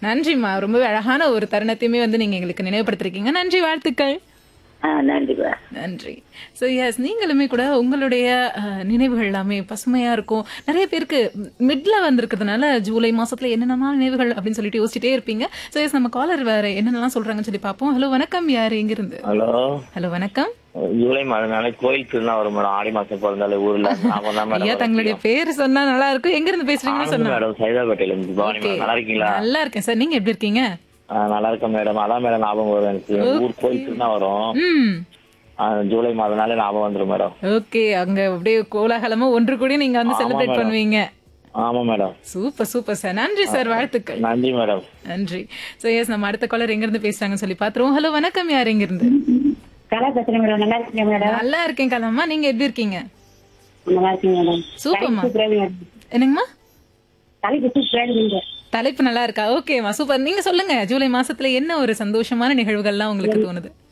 நன்றிம்மா ரொம்பவே அழகான ஒரு தருணத்தையுமே வந்து நீங்க எங்களுக்கு நினைவுபடுத்திருக்கீங்க நன்றி வாழ்த்துக்கள் ஆ நன்றிப்பா நன்றி ஸோ எஸ் நீங்களுமே கூட உங்களுடைய அஹ், நினைவுகள் எல்லாமே பசுமையா இருக்கும் நிறைய பேருக்கு மிட்ல வந்திருக்கிறதுனால ஜூலை மாசத்துல என்னென்ன நினைவுகள் அப்படின்னு சொல்லிட்டு யோசிச்சுட்டே இருப்பீங்க ஸோ எஸ் நம்ம காலர் வேற என்னென்னலாம் சொல்றாங்கன்னு சொல்லி பார்ப்போம் ஹலோ வணக்கம் யார் எங்கிருந்து ஹலோ ஹலோ வணக்கம் ஜூலை மாதம்னாலே கோயில் திருநாள் வரும் மேடம் ஆடி மாசம் பிறந்தாலே ஊர்ல அவன் தான் ஐயா மேடம் தங்களுடைய பேர் சொன்னா நல்லா இருக்கும் எங்க இருந்து பேசுறீங்கன்னு ஆனந்த் சொன்னா மேடம் சைதாப்பேட்டையில இருந்து பவானி மேடம் நல்லா இருக்கீங்களா நல்லா இருக்கேன் சார் நீங்க எப்படி இருக்கீங்க ஆ, நல்லா இருக்கேன் மேடம் அதான் மேடம் ஞாபகம் வரும் எனக்கு ஊர் கோயில் திருநாள் வரும் ம் ஆ, ஜூலை மாதம்னாலே ஞாபகம் வந்துரும் மேடம் ஓகே அங்க அப்படியே கோலாகலமா ஒன்று கூடி நீங்க வந்து ஆமா, செலிப்ரேட் மேடம். பண்ணுவீங்க ஆமா மேடம் சூப்பர் சூப்பர் சார் நன்றி சார் வாழ்த்துக்கள் நன்றி மேடம் நன்றி சோ எஸ் நம்ம அடுத்த காலர் எங்க இருந்து பேசுறாங்கன்னு சொல்லி பாத்துருவோம் ஹலோ வணக்கம் யார் எங்க இருந்து கலா பேசுறேன் மேடம் நல்லா இருக்கீங்க மேடம் நல்லா இருக்கேன் கலம்மா நீங்க எப்படி இருக்கீங்க நல்லா இருக்கீங்க மேடம் சூப்பர்மா சூப்பரா மேடம் என்னங்கம்மா தலைக்கு சூப்பரா இருக்கீங்க தலைப்பு நல்லா இருக்கா ஓகேம்மா சூப்பர் நீங்க சொல்லுங்க ஜூலை மாசத்துல என்ன ஒரு சந்தோஷமான நிகழ்வுகள்லாம் உங்களுக்கு தோணுது